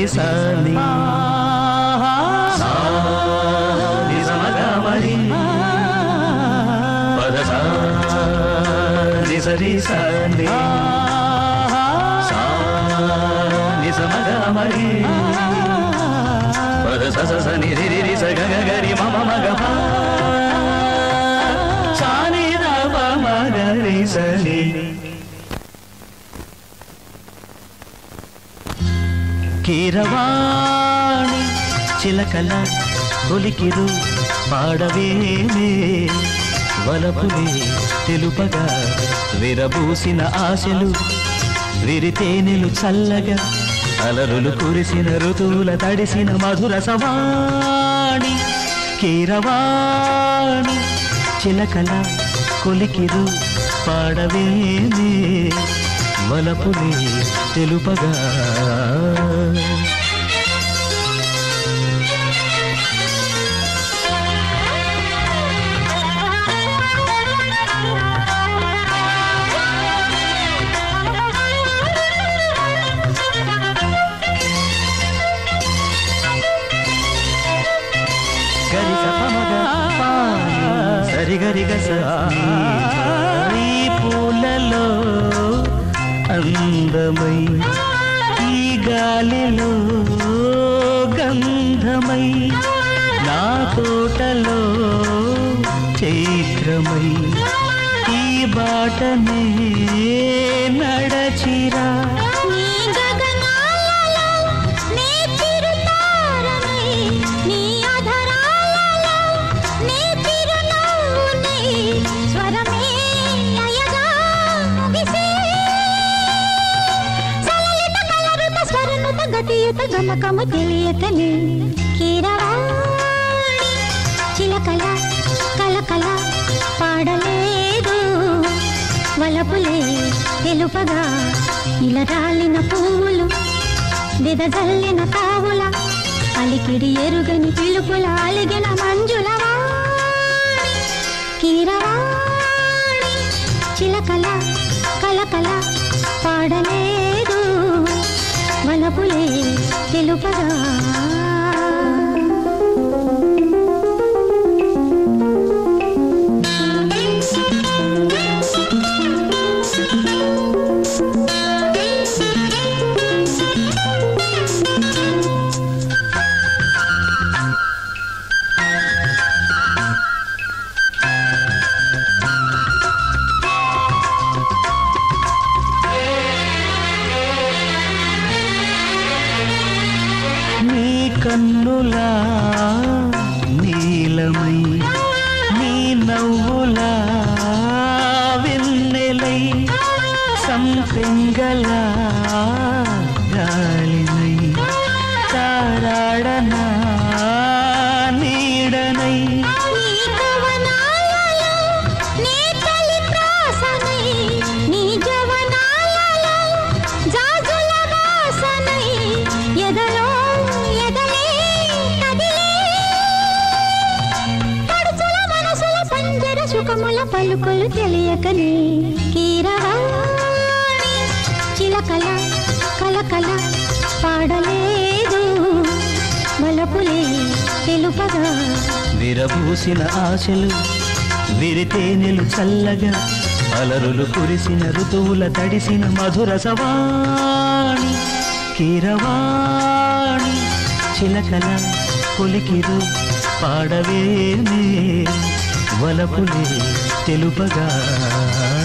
సాని సా ని సమగ మరి పద సా ని సరి సాని సా ని సమగ మరి పద స స స ని రి రి రి స గ గ గ రి మ మ మ గ ప సా ని ద ప మ గ రి స ని కీరవాణి చిలకల కొలికిరు పాడవేమే వలపులే తెలుపగా విరబూసిన ఆశలు విరితేనెలు చల్లగా అలరులు కురిసిన ఋతువుల తడిసిన మధుర సవాణి కీరవాణి చిలకల కొలికిరు పాడవేమే వలపులే తెలుపగా గరి సపమగ పాని సరి గరి గ స నీ. ఈ పూలలో అందమై ఈ గాలిలో గంధమై నా తోటలో చైత్రమై ఈ బాటనే నడచిరా నీ గగనాలలో నీ చిరుతారమై, నీ అధరాలలో నీ చిరునవ్వునే, స్వరమే లయగా ముగిసే. సలలిత కలరుత స్వరనుత గతియుత గమకము తెలియకనే కీరవాణి చిలకల కలకల పాడలేదు వలపులే తెలుపగా ఇలా రాలిన పువ్వులు విదజల్లిన తావుల అలికిడి ఎరుగని పిలుపుల అలిగిన మంజుల వాణి, కీరవాణి చిలకల కలకల పాడలేదు వలపులే తెలుపగా నీ కన్నులా నీలమై నీ నవ్వులా వెన్నెలై సంపెంగలా గాలినై తారాడనా నీడనై నీ కవనాలలో నీ తలి ప్రాసనై నీ జవనాలలో జాజుల వాసనై ఎదలో ఎదలే కదిలే పడుచుల మనసుల పంజర సుఖముల పలుకులు తెలియకనే కీరవాణి చిలకల కలకల పాడలేదు మలపులే తెలుపగా విరబూసిన ఆశలు విరితేనెలు చల్లగా అలరులు కురిసిన ఋతువుల తడిసిన మధుర సవాణి కీరవాణి చిలకల కొలికిరు పాడవేమే వలపులే తెలుపగా